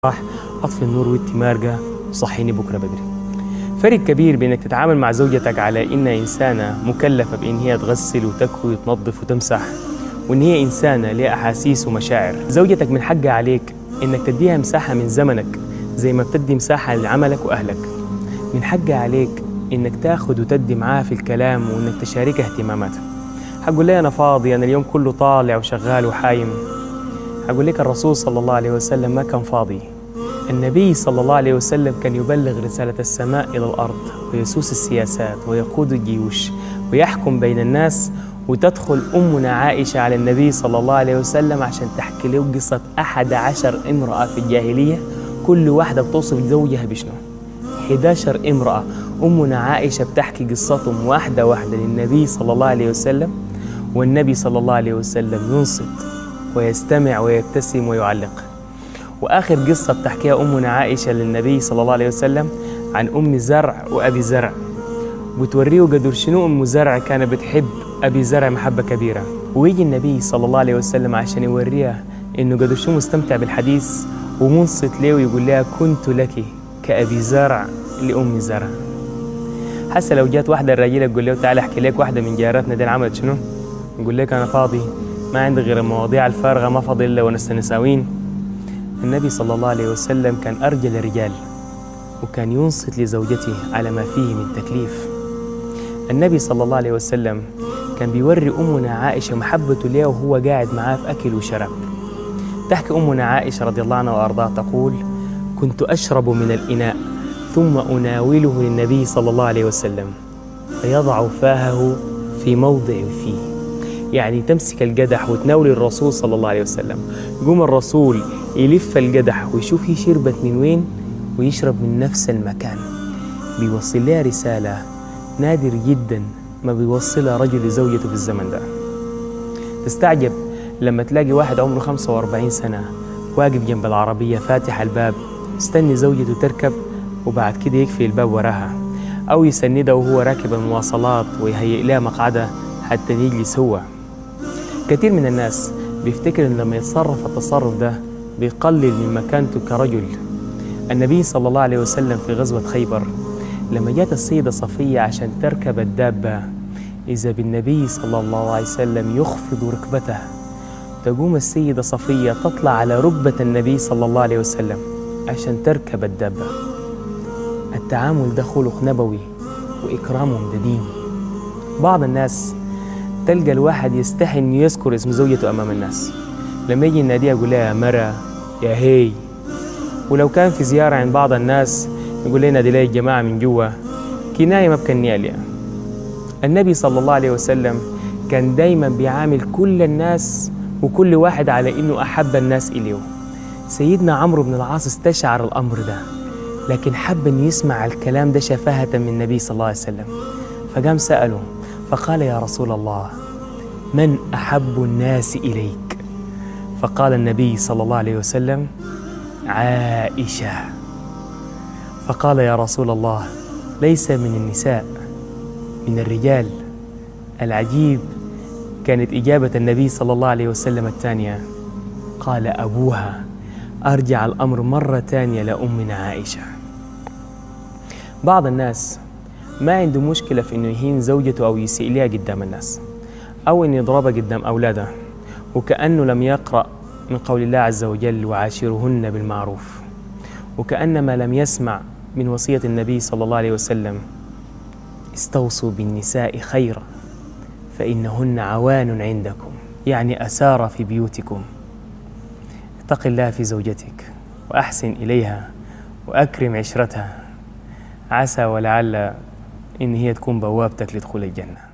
راح اطفي النور وانت مارقه وصحيني بكره بدري فرق كبير بانك تتعامل مع زوجتك على انها انسانه مكلفه بان هي تغسل وتكوي وتنظف وتمسح وان هي انسانه لها احاسيس ومشاعر زوجتك من حقها عليك انك تديها مساحه من زمنك زي ما بتدي مساحه لعملك واهلك من حقها عليك انك تاخد وتدي معاها في الكلام وانك تشاركها اهتماماتها حقول لها انا فاضي انا اليوم كله طالع وشغال وحايم أقول لك الرسول صلى الله عليه وسلم ما كان فاضي النبي صلى الله عليه وسلم كان يبلغ رسالة السماء إلى الأرض ويسوس السياسات ويقود الجيوش ويحكم بين الناس وتدخل أمنا عائشة على النبي صلى الله عليه وسلم عشان تحكي له قصة أحد عشر امرأة في الجاهلية كل واحدة بتوصف زوجها بشنو 11 امرأة أمنا عائشة بتحكي قصتهم واحدة واحدة للنبي صلى الله عليه وسلم والنبي صلى الله عليه وسلم ينصت ويستمع ويبتسم ويعلق وآخر قصة بتحكيها أمنا عائشة للنبي صلى الله عليه وسلم عن أم زرع وأبي زرع وتوريه قدر شنو أم زرع كانت بتحب أبي زرع محبة كبيرة ويجي النبي صلى الله عليه وسلم عشان يوريها إنه قدر شنو مستمتع بالحديث ومنصت له ويقول لها كنت لك كأبي زرع لأم زرع حتى لو جات واحدة الراجلة تقول له تعال أحكي لك واحدة من جاراتنا دي عملت شنو يقول لك أنا فاضي ما عندي غير المواضيع الفارغة ما فاضي إلا ونس نساوين النبي صلى الله عليه وسلم كان أرجل الرجال وكان ينصت لزوجته على ما فيه من تكليف النبي صلى الله عليه وسلم كان بيوري أمنا عائشة محبته له وهو قاعد معاه في أكل وشرب تحكي أمنا عائشة رضي الله عنها وأرضاها تقول كنت أشرب من الإناء ثم أناوله للنبي صلى الله عليه وسلم فيضع فاهه في موضع فيه يعني تمسك القدح وتناول الرسول صلى الله عليه وسلم يقوم الرسول يلف القدح ويشوف هي شربت من وين ويشرب من نفس المكان بيوصل لها رسالة نادر جدا ما بيوصلها رجل لزوجته في الزمن ده تستعجب لما تلاقي واحد عمره 45 سنة واقف جنب العربية فاتح الباب مستني زوجته تركب وبعد كده يقفل الباب وراها أو يسندها وهو راكب المواصلات ويهيئ لها مقعدة حتى يجلس هو كثير من الناس بيفتكر ان لما يتصرف التصرف ده بيقلل من مكانته كرجل النبي صلى الله عليه وسلم في غزوة خيبر لما جاءت السيدة صفية عشان تركب الدابة إذا بالنبي صلى الله عليه وسلم يخفض ركبته تقوم السيدة صفية تطلع على ركبة النبي صلى الله عليه وسلم عشان تركب الدابة التعامل ده خلق نبوي وإكرامهم ده دين بعض الناس تلقى الواحد يستحي انه يذكر اسم زوجته امام الناس لما يجي يناديها يقول لها يا مرة يا هي ولو كان في زيارة عند بعض الناس يقول لنا دي الجماعة من جوا كناية ما بكنيها لها النبي صلى الله عليه وسلم كان دايما بيعامل كل الناس وكل واحد على انه احب الناس اليه سيدنا عمرو بن العاص استشعر الامر ده لكن حب انه يسمع الكلام ده شفاهة من النبي صلى الله عليه وسلم فقام سأله فقال يا رسول الله من احب الناس اليك فقال النبي صلى الله عليه وسلم عائشه فقال يا رسول الله ليس من النساء من الرجال العجيب كانت اجابه النبي صلى الله عليه وسلم الثانيه قال ابوها ارجع الامر مره ثانيه لامنا عائشه بعض الناس ما عنده مشكلة في إنه يهين زوجته أو يسيء لها قدام الناس أو إنه يضربها قدام أولاده وكأنه لم يقرأ من قول الله عز وجل وعاشرهن بالمعروف وكأنما لم يسمع من وصية النبي صلى الله عليه وسلم استوصوا بالنساء خيرا فإنهن عوان عندكم يعني أسار في بيوتكم اتق الله في زوجتك وأحسن إليها وأكرم عشرتها عسى ولعل إن هي تكون بوابتك لدخول الجنة